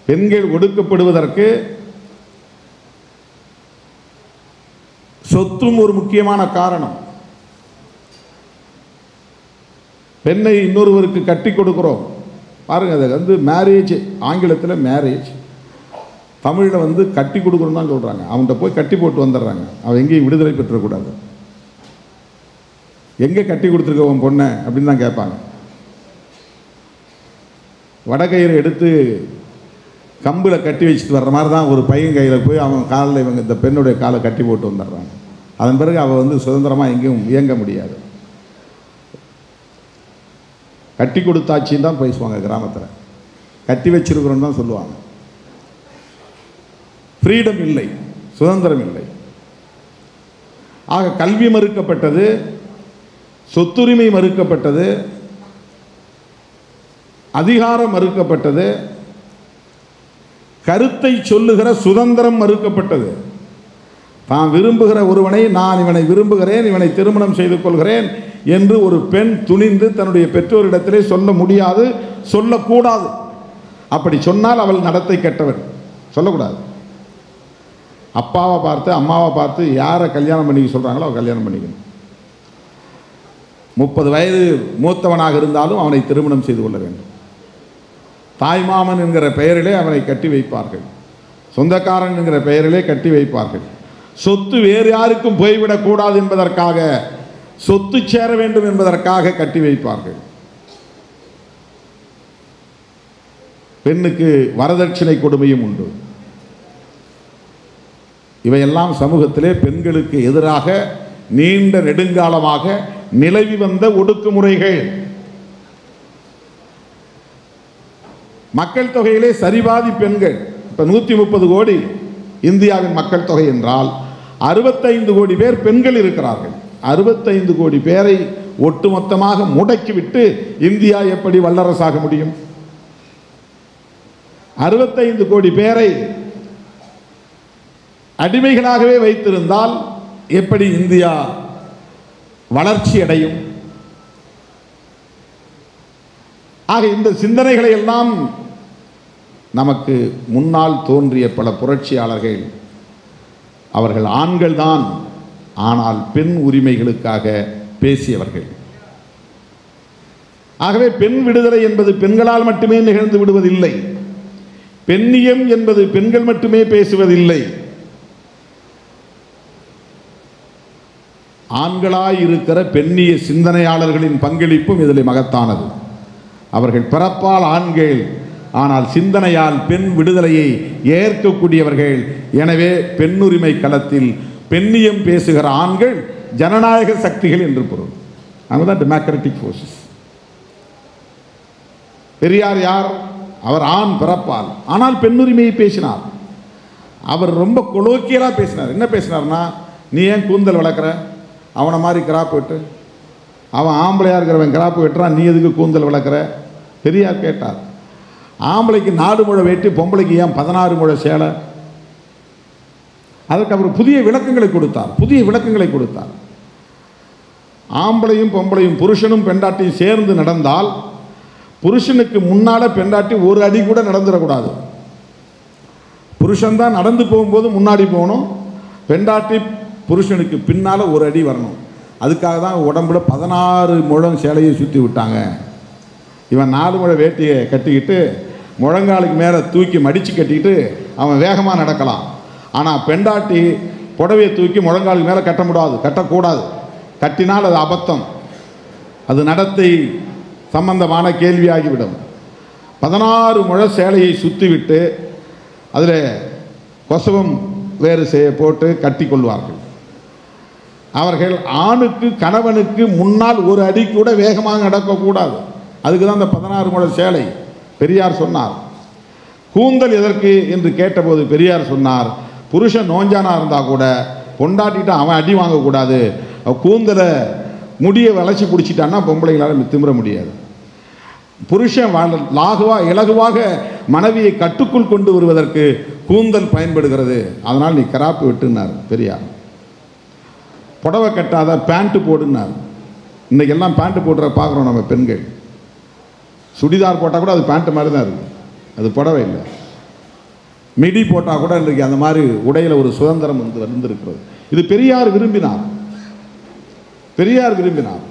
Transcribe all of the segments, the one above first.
பெண்கள் ஒடுக்கப்படுவதற்கு சொத்தும் ஒரு முக்கியமான காரணம் பெண்ணை இன்னொருவருக்கு கட்டி கொடுக்கிறோம் பாருங்க அது வந்து மேரேஜ் ஆங்கிலத்தில் மேரேஜ் தமிழில் வந்து கட்டி கொடுக்கணும் தான் சொல்கிறாங்க அவன்கிட்ட போய் கட்டி போட்டு வந்துடுறாங்க அவன் எங்கேயும் விடுதலை பெற்றக்கூடாது எங்கே கட்டி கொடுத்துருக்க உன் பொண்ணை அப்படின்னு தான் கேட்பாங்க வடகயிறை எடுத்து கம்பில் கட்டி வச்சுட்டு வர்ற மாதிரி தான் ஒரு பையன் கையில் போய் அவன் காலில் இவங்க இந்த பெண்ணுடைய காலை கட்டி போட்டு வந்துடுறாங்க அதன் பிறகு அவள் வந்து சுதந்திரமாக எங்கேயும் இயங்க முடியாது கட்டி கொடுத்தாச்சின்னு தான் பேசுவாங்க கிராமத்தில் கட்டி வச்சிருக்கிறோன்னு தான் சொல்லுவாங்க ஃப்ரீடம் இல்லை சுதந்திரம் இல்லை ஆக கல்வி மறுக்கப்பட்டது சொத்துரிமை மறுக்கப்பட்டது அதிகாரம் மறுக்கப்பட்டது கருத்தை சொல்லுகிற சுதந்திரம் மறுக்கப்பட்டது தான் விரும்புகிற ஒருவனை நான் இவனை விரும்புகிறேன் இவனை திருமணம் செய்து கொள்கிறேன் என்று ஒரு பெண் துணிந்து தன்னுடைய பெற்றோரிடத்திலே சொல்ல முடியாது சொல்லக்கூடாது அப்படி சொன்னால் அவள் நடத்தை கெட்டவள் சொல்லக்கூடாது அப்பாவை பார்த்து அம்மாவை பார்த்து யாரை கல்யாணம் பண்ணிக்க சொல்கிறாங்களோ அவள் கல்யாணம் பண்ணிக்கணும் முப்பது வயது மூத்தவனாக இருந்தாலும் அவனை திருமணம் செய்து கொள்ள வேண்டும் தாய்மாமன் என்கிற பெயரிலே அவனை கட்டி வைப்பார்கள் சொந்தக்காரன் என்கிற பெயரிலே கட்டி வைப்பார்கள் சொத்து வேறு யாருக்கும் போய்விடக்கூடாது என்பதற்காக சொத்து சேர வேண்டும் என்பதற்காக கட்டி வைப்பார்கள் பெண்ணுக்கு வரதட்சணை கொடுமையும் உண்டு இவையெல்லாம் சமூகத்திலே பெண்களுக்கு எதிராக நீண்ட நெடுங்காலமாக நிலவி வந்த ஒடுக்குமுறைகள் மக்கள் தொகையிலே சரிபாதி பெண்கள் இப்போ நூற்றி முப்பது கோடி இந்தியாவின் மக்கள் தொகை என்றால் அறுபத்தைந்து கோடி பேர் பெண்கள் இருக்கிறார்கள் அறுபத்தைந்து கோடி பேரை ஒட்டுமொத்தமாக முடக்கிவிட்டு இந்தியா எப்படி வல்லரசாக முடியும் அறுபத்தைந்து கோடி பேரை அடிமைகளாகவே வைத்திருந்தால் எப்படி இந்தியா வளர்ச்சி அடையும் ஆக இந்த சிந்தனைகளை எல்லாம் நமக்கு முன்னால் தோன்றிய பல புரட்சியாளர்கள் அவர்கள் ஆண்கள்தான் ஆனால் பெண் உரிமைகளுக்காக பேசியவர்கள் ஆகவே பெண் விடுதலை என்பது பெண்களால் மட்டுமே நிகழ்ந்து விடுவதில்லை பெண்ணியம் என்பது பெண்கள் மட்டுமே பேசுவதில்லை ஆண்களாய் இருக்கிற பெண்ணிய சிந்தனையாளர்களின் பங்களிப்பும் இதில் மகத்தானது அவர்கள் பிறப்பால் ஆண்கள் ஆனால் சிந்தனையால் பெண் விடுதலையை ஏற்கக்கூடியவர்கள் எனவே பெண்ணுரிமை களத்தில் பெண்ணியம் பேசுகிற ஆண்கள் ஜனநாயக சக்திகள் என்று பொருள் அவங்க தான் டெமோக்ராட்டிக் ஃபோர்ஸஸ் பெரியார் யார் அவர் ஆண் பிறப்பால் ஆனால் பெண்ணுரிமையை பேசினார் அவர் ரொம்ப கொலோக்கியலாக பேசினார் என்ன பேசினார்னா நீ ஏன் கூந்தல் வளர்க்குற அவனை மாதிரி கிராப் வெட்டு அவன் ஆம்பளையாக இருக்கிறவன் கிராப் வெட்டுறான் நீ எதுக்கு கூந்தல் வளர்க்குற பெரியார் கேட்டார் ஆம்பளைக்கு நாடு முழை வெட்டி பொம்பளைக்கு ஏன் பதினாறு முழை சேலை அதற்கு அவர் புதிய விளக்கங்களை கொடுத்தார் புதிய விளக்கங்களை கொடுத்தார் ஆம்பளையும் பொம்பளையும் புருஷனும் பெண்டாட்டியும் சேர்ந்து நடந்தால் புருஷனுக்கு முன்னால பெண்டாட்டி ஒரு அடி கூட நடந்துடக்கூடாது புருஷன் தான் நடந்து போகும்போது முன்னாடி போகணும் பெண்டாட்டி புருஷனுக்கு பின்னால் ஒரு அடி வரணும் அதுக்காக தான் உடம்புல பதினாறு முழம் சேலையை சுற்றி விட்டாங்க இவன் நாலு முழ வேட்டியை கட்டிக்கிட்டு முழங்காலுக்கு மேலே தூக்கி மடித்து கட்டிக்கிட்டு அவன் வேகமாக நடக்கலாம் ஆனால் பெண்டாட்டி புடவையை தூக்கி முழங்காலுக்கு மேலே கட்ட முடியாது கட்டக்கூடாது கட்டினால் அது அபத்தம் அது நடத்தை சம்பந்தமான கேள்வியாகிவிடும் பதினாறு முழ சேலையை சுற்றிவிட்டு அதில் கொசவம் வேறு செய்ய போட்டு கட்டி கொள்வார்கள் அவர்கள் ஆணுக்கு கணவனுக்கு முன்னால் ஒரு அடி கூட வேகமாக நடக்கக்கூடாது அதுக்கு தான் அந்த பதினாறு முழ சேலை பெரியார் சொன்னார் கூந்தல் எதற்கு என்று கேட்டபோது பெரியார் சொன்னார் புருஷன் நோஞ்சானா இருந்தால் கூட பொண்டாட்டிட்டு அவன் அடி வாங்கக்கூடாது அவ கூந்தலை முடியை வளைச்சி பிடிச்சிட்டான்னா பொம்பளைங்களால திமிர முடியாது புருஷன் வள- லாகுவா இலகுவாக மனைவியை கட்டுக்குள் கொண்டு வருவதற்கு கூந்தல் பயன்படுகிறது அதனால் நீ கராப்பு விட்டுனார் பெரியார் புடவை கட்டாத பேண்ட்டு போடுனார் இன்னைக்கெல்லாம் பேண்ட்டு போடுற பார்க்குறோம் நம்ம பெண்கள் சுடிதார் போட்டால் கூட அது பேண்ட்டு மாதிரி தான் இருக்குது அது புடவை இல்லை மிடி போட்டால் கூட இன்றைக்கு அந்த மாதிரி உடையில ஒரு சுதந்திரம் வந்து வந்திருக்கிறது இது பெரியார் விரும்பினார் பெரியார் விரும்பினார்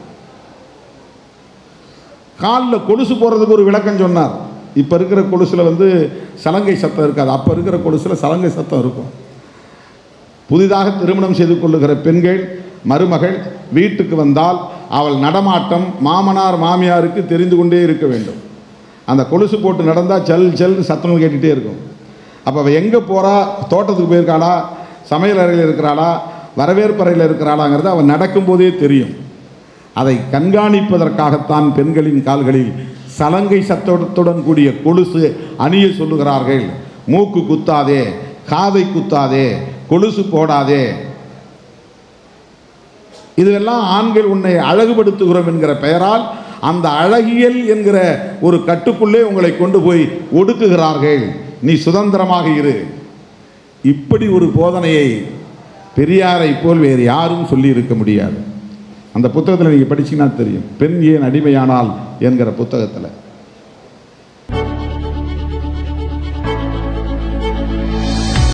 காலில் கொலுசு போடுறதுக்கு ஒரு விளக்கம் சொன்னார் இப்போ இருக்கிற கொலுசில் வந்து சலங்கை சத்தம் இருக்காது அப்போ இருக்கிற கொலுசில் சலங்கை சத்தம் இருக்கும் புதிதாக திருமணம் செய்து கொள்ளுகிற பெண்கள் மருமகள் வீட்டுக்கு வந்தால் அவள் நடமாட்டம் மாமனார் மாமியாருக்கு தெரிந்து கொண்டே இருக்க வேண்டும் அந்த கொலுசு போட்டு நடந்தால் சல் சல் சத்தம் கேட்டுகிட்டே இருக்கும் அப்போ அவள் எங்கே போகிறா தோட்டத்துக்கு போயிருக்காளா சமையல் அறையில் இருக்கிறாளா வரவேற்பறையில் இருக்கிறாளாங்கிறது அவள் நடக்கும்போதே தெரியும் அதை கண்காணிப்பதற்காகத்தான் பெண்களின் கால்களில் சலங்கை சத்தத்துடன் கூடிய கொலுசு அணிய சொல்லுகிறார்கள் மூக்கு குத்தாதே காதை குத்தாதே கொலுசு போடாதே இதுவெல்லாம் ஆண்கள் உன்னை அழகுபடுத்துகிறோம் என்கிற பெயரால் அந்த அழகியல் என்கிற ஒரு கட்டுக்குள்ளே உங்களை கொண்டு போய் ஒடுக்குகிறார்கள் நீ சுதந்திரமாக இரு இப்படி ஒரு போதனையை பெரியாரை போல் வேறு யாரும் சொல்லி இருக்க முடியாது அந்த புத்தகத்தில் நீங்கள் படிச்சீங்கன்னா தெரியும் பெண் ஏன் அடிமையானால் என்கிற புத்தகத்தில்